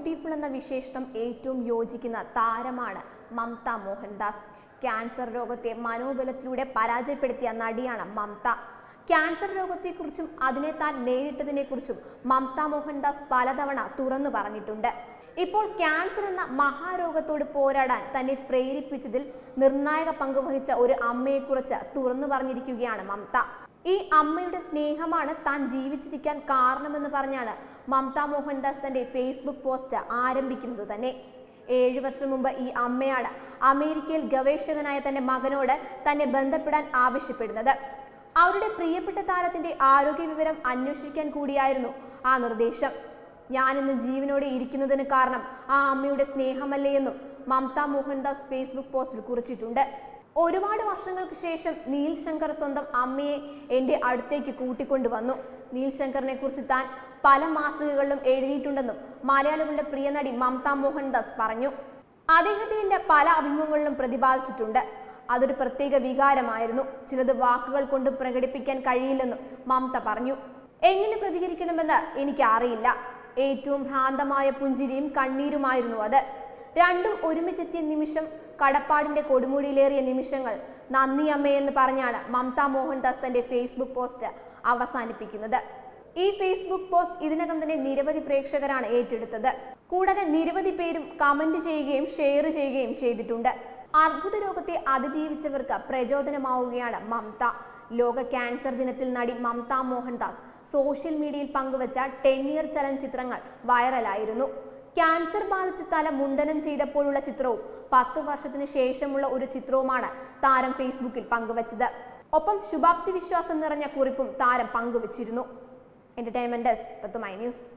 beautiful എന്ന വിശേഷണം ഏറ്റവും യോജിക്കുന്ന താരമാണ് മമത മോഹൻദാസ് ക്യാൻസർ രോഗത്തെ മനോബലത്തിലൂടെ പരാജയപ്പെടുത്തിയ നടിയാണ് മമത ക്യാൻസർ രോഗത്തെക്കുറിച്ചും അതിനെ താൻ നേരിട്ടതിനെക്കുറിച്ചും മമത മോഹൻദാസ് പലതവണ തുറന്നു പറഞ്ഞിട്ടുണ്ട് ഇപ്പോൾ ക്യാൻസർ എന്ന മഹാരോഗത്തോട് പോരാടാൻ തന്നെ പ്രേരിപ്പിച്ചതിൽ നിർണായക പങ്ക് വഹിച്ച ഒരു അമ്മയെക്കുറിച്ച് തുറന്നു പറഞ്ഞിരിക്കുകയാണ് മമത ഈ അമ്മയുടെ സ്നേഹമാണ് താൻ ജീവിച്ചിരിക്കാൻ കാരണമെന്ന് പറഞ്ഞാണ് മമത മോഹൻദാസ് തന്റെ ഫേസ്ബുക്ക് പോസ്റ്റ് ആരംഭിക്കുന്നത് തന്നെ ഏഴു വർഷം മുമ്പ് ഈ അമ്മയാണ് അമേരിക്കയിൽ ഗവേഷകനായ തന്റെ മകനോട് തന്നെ ബന്ധപ്പെടാൻ ആവശ്യപ്പെടുന്നത് അവരുടെ പ്രിയപ്പെട്ട താരത്തിന്റെ ആരോഗ്യ വിവരം അന്വേഷിക്കാൻ കൂടിയായിരുന്നു ആ നിർദ്ദേശം ഞാനിന്ന് ജീവനോടെ ഇരിക്കുന്നതിന് കാരണം ആ അമ്മയുടെ സ്നേഹമല്ലേ എന്നും മമത മോഹൻദാസ് ഫേസ്ബുക്ക് പോസ്റ്റിൽ കുറിച്ചിട്ടുണ്ട് ഒരുപാട് വർഷങ്ങൾക്ക് ശേഷം നീൽ ശങ്കർ സ്വന്തം അമ്മയെ എൻ്റെ അടുത്തേക്ക് കൂട്ടിക്കൊണ്ടുവന്നു നീൽ ശങ്കറിനെ കുറിച്ച് താൻ പല മാസികകളിലും എഴുതിയിട്ടുണ്ടെന്നും മലയാളികളുടെ പ്രിയ നടി മമത മോഹൻദാസ് പറഞ്ഞു അദ്ദേഹത്തിന്റെ പല അഭിമുഖങ്ങളിലും പ്രതിപാദിച്ചിട്ടുണ്ട് അതൊരു പ്രത്യേക വികാരമായിരുന്നു ചിലത് വാക്കുകൾ കൊണ്ട് പ്രകടിപ്പിക്കാൻ കഴിയില്ലെന്നും മമത പറഞ്ഞു എങ്ങനെ പ്രതികരിക്കണമെന്ന് എനിക്ക് അറിയില്ല ഏറ്റവും ഭ്രാന്തമായ പുഞ്ചിരിയും കണ്ണീരുമായിരുന്നു അത് രണ്ടും ഒരുമിച്ചെത്തിയ നിമിഷം കടപ്പാടിന്റെ കൊടുമുടിയിലേറിയ നിമിഷങ്ങൾ നന്ദി അമ്മയെന്ന് പറഞ്ഞാണ് മമത മോഹൻദാസ് തന്റെ ഫേസ്ബുക്ക് പോസ്റ്റ് അവസാനിപ്പിക്കുന്നത് ഈ ഫേസ്ബുക്ക് പോസ്റ്റ് ഇതിനകം തന്നെ നിരവധി പ്രേക്ഷകരാണ് ഏറ്റെടുത്തത് കൂടാതെ നിരവധി പേരും കമന്റ് ചെയ്യുകയും ഷെയർ ചെയ്യുകയും ചെയ്തിട്ടുണ്ട് അർബുദ രോഗത്തെ അതിജീവിച്ചവർക്ക് പ്രചോദനമാവുകയാണ് മമത ലോക ക്യാൻസർ ദിനത്തിൽ നടി മമത മോഹൻദാസ് സോഷ്യൽ മീഡിയയിൽ പങ്കുവച്ച ടെൻ ഇയർ ചലഞ്ച് ചിത്രങ്ങൾ വൈറലായിരുന്നു ക്യാൻസർ ബാധിച്ച് തല മുണ്ടനം ചെയ്തപ്പോഴുള്ള ചിത്രവും പത്തു വർഷത്തിന് ശേഷമുള്ള ഒരു ചിത്രവുമാണ് താരം ഫേസ്ബുക്കിൽ പങ്കുവച്ചത് ഒപ്പം ശുഭാപ്തി വിശ്വാസം നിറഞ്ഞ കുറിപ്പും താരം പങ്കുവച്ചിരുന്നു എന്റർടൈൻമെന്റ് ഡെസ്ക് തത്തുമൈ ന്യൂസ്